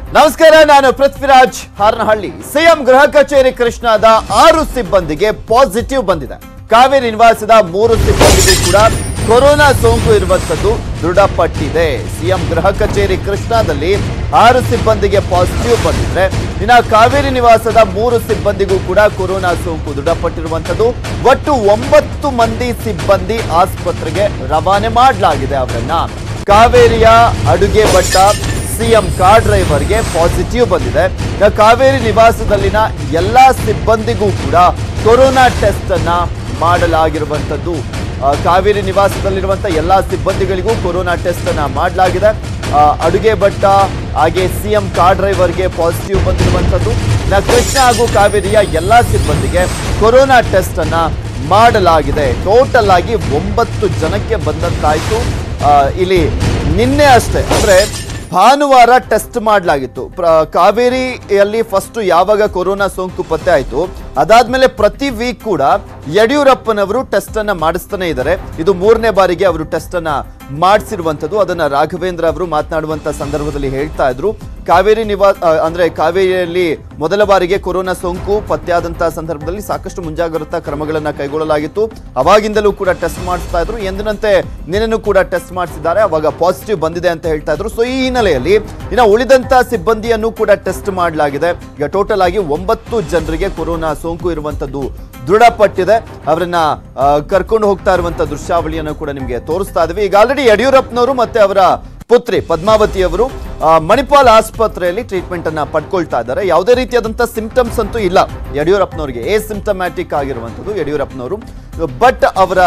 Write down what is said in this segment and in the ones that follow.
ನಮಸ್ಕಾರ ನಾನು ಪೃಥ್ವಿರಾಜ್ ಹಾರನಹಳ್ಳಿ ಸಿಎಂ ಗೃಹ ಕಚೇರಿ ಕೃಷ್ಣಾದ ಆರು ಸಿಬ್ಬಂದಿಗೆ ಪಾಸಿಟಿವ್ ಬಂದಿದೆ ಕಾವೇರಿ ನಿವಾಸದ ಮೂರು ಸಿಬ್ಬಂದಿಗೂ ಕೂಡ ಕೊರೋನಾ ಸೋಂಕು ಇರುವಂತದ್ದು ದೃಢಪಟ್ಟಿದೆ ಸಿಎಂ ಗೃಹ ಕಚೇರಿ ಕೃಷ್ಣಾದಲ್ಲಿ ಆರು ಸಿಬ್ಬಂದಿಗೆ ಪಾಸಿಟಿವ್ ಬಂದಿದ್ರೆ ಇನ್ನ ಕಾವೇರಿ ನಿವಾಸದ ಮೂರು ಸಿಬ್ಬಂದಿಗೂ ಕೂಡ ಕೊರೋನಾ ಸೋಂಕು ದೃಢಪಟ್ಟಿರುವಂತದ್ದು ಒಟ್ಟು ಒಂಬತ್ತು ಮಂದಿ ಸಿಬ್ಬಂದಿ ಆಸ್ಪತ್ರೆಗೆ ರವಾನೆ ಮಾಡಲಾಗಿದೆ ಅವರನ್ನ ಕಾವೇರಿಯ ಅಡುಗೆ ಭಟ್ಟ ಸಿಎಂ ಕಾರ್ ಡ್ರೈವರ್ಗೆ ಪಾಸಿಟಿವ್ ಬಂದಿದೆ ಇನ್ನು ಕಾವೇರಿ ನಿವಾಸದಲ್ಲಿನ ಎಲ್ಲಾ ಸಿಬ್ಬಂದಿಗೂ ಕೂಡ ಕೊರೋನಾ ಟೆಸ್ಟ್ ಅನ್ನ ಮಾಡಲಾಗಿರುವಂತದ್ದು ಆ, ಕಾವೇರಿ ನಿವಾಸದಲ್ಲಿರುವಂತ ಎಲ್ಲಾ ಸಿಬ್ಬಂದಿಗಳಿಗೂ ಕೊರೋನಾ ಟೆಸ್ಟ್ ಅನ್ನ ಮಾಡಲಾಗಿದೆ ಆ, ಅಡುಗೆ ಭಟ್ಟ ಹಾಗೆ ಸಿಎಂ ಕಾರ್ ಡ್ರೈವರ್ಗೆ ಪಾಸಿಟಿವ್ ಬಂದಿರುವಂತದ್ದು ಇನ್ನು ಕೃಷ್ಣ ಹಾಗೂ ಕಾವೇರಿಯ ಎಲ್ಲಾ ಸಿಬ್ಬಂದಿಗೆ ಕೊರೋನಾ ಟೆಸ್ಟ್ ಅನ್ನ ಮಾಡಲಾಗಿದೆ ಟೋಟಲ್ ಆಗಿ ಒಂಬತ್ತು ಜನಕ್ಕೆ ಬಂದಂತಾಯ್ತು ಆ, ಇಲ್ಲಿ ನಿನ್ನೆ ಅಷ್ಟೇ ಅಂದ್ರೆ ಭಾನುವಾರ ಟೆಸ್ಟ್ ಮಾಡಲಾಗಿತ್ತು ಕಾವೇರಿಯಲ್ಲಿ ಫಸ್ಟ್ ಯಾವಾಗ ಕೊರೋನಾ ಸೋಂಕು ಪತ್ತೆ ಆಯ್ತು ಅದಾದ್ಮೇಲೆ ಪ್ರತಿ ವೀಕ್ ಕೂಡ ಯಡಿಯೂರಪ್ಪನವರು ಟೆಸ್ಟ್ ಅನ್ನ ಮಾಡಿಸ್ತಾನೆ ಇದ್ದಾರೆ ಇದು ಮೂರನೇ ಬಾರಿಗೆ ಅವರು ಟೆಸ್ಟ್ ಅನ್ನ ಮಾಡಿಸಿರುವಂತದ್ದು ಅದನ್ನ ರಾಘವೇಂದ್ರ ಅವರು ಮಾತನಾಡುವಂತ ಸಂದರ್ಭದಲ್ಲಿ ಹೇಳ್ತಾ ಇದ್ರು ಕಾವೇರಿ ನಿವಾಸ ಅಂದ್ರೆ ಕಾವೇರಿಯಲ್ಲಿ ಮೊದಲ ಬಾರಿಗೆ ಕೊರೋನಾ ಸೋಂಕು ಪತ್ತೆಯಾದಂತಹ ಸಂದರ್ಭದಲ್ಲಿ ಸಾಕಷ್ಟು ಮುಂಜಾಗ್ರತಾ ಕ್ರಮಗಳನ್ನ ಕೈಗೊಳ್ಳಲಾಗಿತ್ತು ಅವಾಗಿಂದಲೂ ಕೂಡ ಟೆಸ್ಟ್ ಮಾಡಿಸ್ತಾ ಇದ್ರು ಎಂದಿನಂತೆ ನಿನ್ನೆನೂ ಕೂಡ ಟೆಸ್ಟ್ ಮಾಡಿಸಿದ್ದಾರೆ ಅವಾಗ ಪಾಸಿಟಿವ್ ಬಂದಿದೆ ಅಂತ ಹೇಳ್ತಾ ಇದ್ರು ಸೊ ಈ ಹಿನ್ನೆಲೆಯಲ್ಲಿ ಇನ್ನು ಉಳಿದಂತ ಸಿಬ್ಬಂದಿಯನ್ನು ಕೂಡ ಟೆಸ್ಟ್ ಮಾಡಲಾಗಿದೆ ಈಗ ಟೋಟಲ್ ಆಗಿ ಒಂಬತ್ತು ಜನರಿಗೆ ಕೊರೋನಾ ಸೋಂಕು ಇರುವಂತದ್ದು ದೃಢಪಟ್ಟಿದೆ ಅವರನ್ನ ಆ, ಕರ್ಕೊಂಡು ಹೋಗ್ತಾ ಇರುವಂತ ದೃಶ್ಯಾವಳಿಯನ್ನು ಕೂಡ ನಿಮಗೆ ತೋರಿಸ್ತಾ ಇದ್ವಿ ಈಗ ಆಲ್ರೆಡಿ ಯಡಿಯೂರಪ್ಪನವರು ಮತ್ತೆ ಅವರ ಪುತ್ರಿ ಪದ್ಮಾವತಿ ಅವರು ಆ, ಮಣಿಪಾಲ್ ಆಸ್ಪತ್ರೆಯಲ್ಲಿ ಟ್ರೀಟ್ಮೆಂಟ್ ಅನ್ನ ಪಡ್ಕೊಳ್ತಾ ಇದ್ದಾರೆ ಯಾವುದೇ ರೀತಿಯಾದಂತಹ ಸಿಂಪ್ಟಮ್ಸ್ ಅಂತೂ ಇಲ್ಲ ಯಡಿಯೂರಪ್ಪನವರಿಗೆ ಎ ಸಿಂಪ್ಟಮ್ಯಾಟಿಕ್ ಆಗಿರುವಂಥದ್ದು ಯಡಿಯೂರಪ್ಪನವರು ಬಟ್ ಅವರ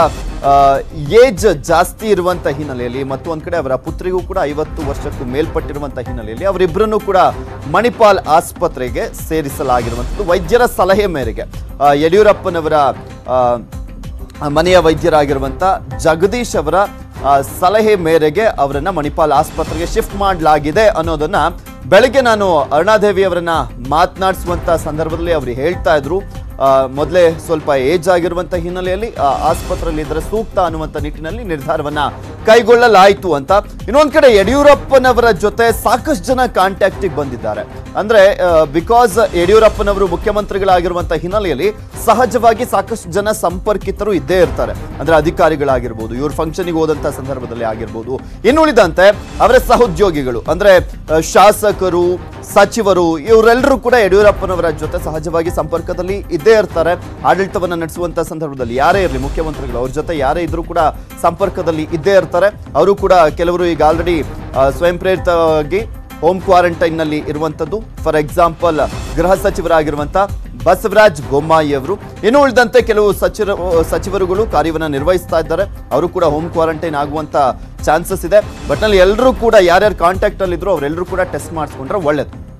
ಏಜ್ ಜಾಸ್ತಿ ಇರುವಂತ ಹಿನ್ನೆಲೆಯಲ್ಲಿ ಮತ್ತು ಒಂದ್ ಕಡೆ ಅವರ ಪುತ್ರಿಗೂ ಕೂಡ ಐವತ್ತು ವರ್ಷಕ್ಕೂ ಮೇಲ್ಪಟ್ಟಿರುವಂತ ಹಿನ್ನೆಲೆಯಲ್ಲಿ ಅವರಿಬ್ಬರನ್ನು ಕೂಡ ಮಣಿಪಾಲ್ ಆಸ್ಪತ್ರೆಗೆ ಸೇರಿಸಲಾಗಿರುವಂಥದ್ದು ವೈದ್ಯರ ಸಲಹೆ ಮೇರೆಗೆ ಆ, ಯಡಿಯೂರಪ್ಪನವರ ಆ, ಮನೆಯ ವೈದ್ಯರಾಗಿರುವಂತ ಜಗದೀಶ್ ಅವರ ಆ, ಸಲಹೆ ಮೇರೆಗೆ ಅವರನ್ನ ಮಣಿಪಾಲ್ ಆಸ್ಪತ್ರೆಗೆ ಶಿಫ್ಟ್ ಮಾಡಲಾಗಿದೆ ಅನ್ನೋದನ್ನ ಬೆಳಗ್ಗೆ ನಾನು ಅರುಣಾದೇವಿ ಅವರನ್ನ ಮಾತನಾಡಿಸುವಂತ ಸಂದರ್ಭದಲ್ಲಿ ಅವರು ಹೇಳ್ತಾ ಇದ್ರು ಆ, ಮೊದಲೇ ಸ್ವಲ್ಪ ಏಜ್ ಆಗಿರುವಂತ ಹಿನ್ನೆಲೆಯಲ್ಲಿ ಆ, ಆಸ್ಪತ್ರೆಯಲ್ಲಿ ಇದ್ರೆ ಸೂಕ್ತ ಅನ್ನುವಂತ ನಿಟ್ಟಿನಲ್ಲಿ ನಿರ್ಧಾರವನ್ನ ಕೈಗೊಳ್ಳಲಾಯಿತು ಅಂತ ಇನ್ನೊಂದ್ ಕಡೆ ಯಡಿಯೂರಪ್ಪನವರ ಜೊತೆ ಸಾಕಷ್ಟು ಜನ ಕಾಂಟ್ಯಾಕ್ಟಿಗೆ ಬಂದಿದ್ದಾರೆ ಅಂದ್ರೆ ಬಿಕಾಸ್ ಯಡಿಯೂರಪ್ಪನವರು ಮುಖ್ಯಮಂತ್ರಿಗಳಾಗಿರುವಂತ ಹಿನ್ನೆಲೆಯಲ್ಲಿ ಸಹಜವಾಗಿ ಸಾಕಷ್ಟು ಜನ ಸಂಪರ್ಕಿತರು ಇದ್ದೇ ಇರ್ತಾರೆ ಅಂದ್ರೆ ಅಧಿಕಾರಿಗಳಾಗಿರ್ಬೋದು ಇವ್ರ ಫಂಕ್ಷನ್ಗೆ ಹೋದಂತ ಸಂದರ್ಭದಲ್ಲಿ ಆಗಿರ್ಬೋದು ಇನ್ನುಳಿದಂತೆ ಅವರ ಸಹೋದ್ಯೋಗಿಗಳು ಅಂದ್ರೆ ಆ, ಶಾಸಕರು ಸಚಿವರು ಇವರೆಲ್ಲರೂ ಕೂಡ ಯಡಿಯೂರಪ್ಪನವರ ಜೊತೆ ಸಹಜವಾಗಿ ಸಂಪರ್ಕದಲ್ಲಿ ಇದ್ದೇ ಇರ್ತಾರೆ ಆಡಳಿತವನ್ನ ನಡೆಸುವಂತ ಸಂದರ್ಭದಲ್ಲಿ ಯಾರೇ ಇರಲಿ ಮುಖ್ಯಮಂತ್ರಿಗಳು ಅವ್ರ ಜೊತೆ ಯಾರೇ ಇದ್ರೂ ಕೂಡ ಸಂಪರ್ಕದಲ್ಲಿ ಇದ್ದೇ ಇರ್ತಾರೆ ಅವರು ಕೂಡ ಕೆಲವರು ಈಗ ಆಲ್ರೆಡಿ ಸ್ವಯಂ ಪ್ರೇರಿತವಾಗಿ ಹೋಮ್ ಕ್ವಾರಂಟೈನ್ ನಲ್ಲಿ ಇರುವಂತದ್ದು ಫಾರ್ ಎಕ್ಸಾಂಪಲ್ ಗೃಹ ಸಚಿವರಾಗಿರುವಂತ ಬಸವರಾಜ್ ಬೊಮ್ಮಾಯಿ ಅವರು ಇನ್ನು ಉಳಿದಂತೆ ಕೆಲವು ಸಚಿವ ಸಚಿವರುಗಳು ಕಾರ್ಯವನ್ನ ನಿರ್ವಹಿಸ್ತಾ ಇದ್ದಾರೆ ಅವರು ಕೂಡ ಹೋಮ್ ಕ್ವಾರಂಟೈನ್ ಆಗುವಂತ ಚಾನ್ಸಸ್ ಇದೆ ಬಟ್ ನಲ್ಲಿ ಎಲ್ಲರೂ ಕೂಡ ಯಾರ್ಯಾರು ಕಾಂಟ್ಯಾಕ್ಟ್ ಅಲ್ಲಿ ಇದ್ರು ಅವರೆಲ್ಲರೂ ಕೂಡ ಟೆಸ್ಟ್ ಮಾಡಿಸ್ಕೊಂಡ್ರೆ ಒಳ್ಳೇದು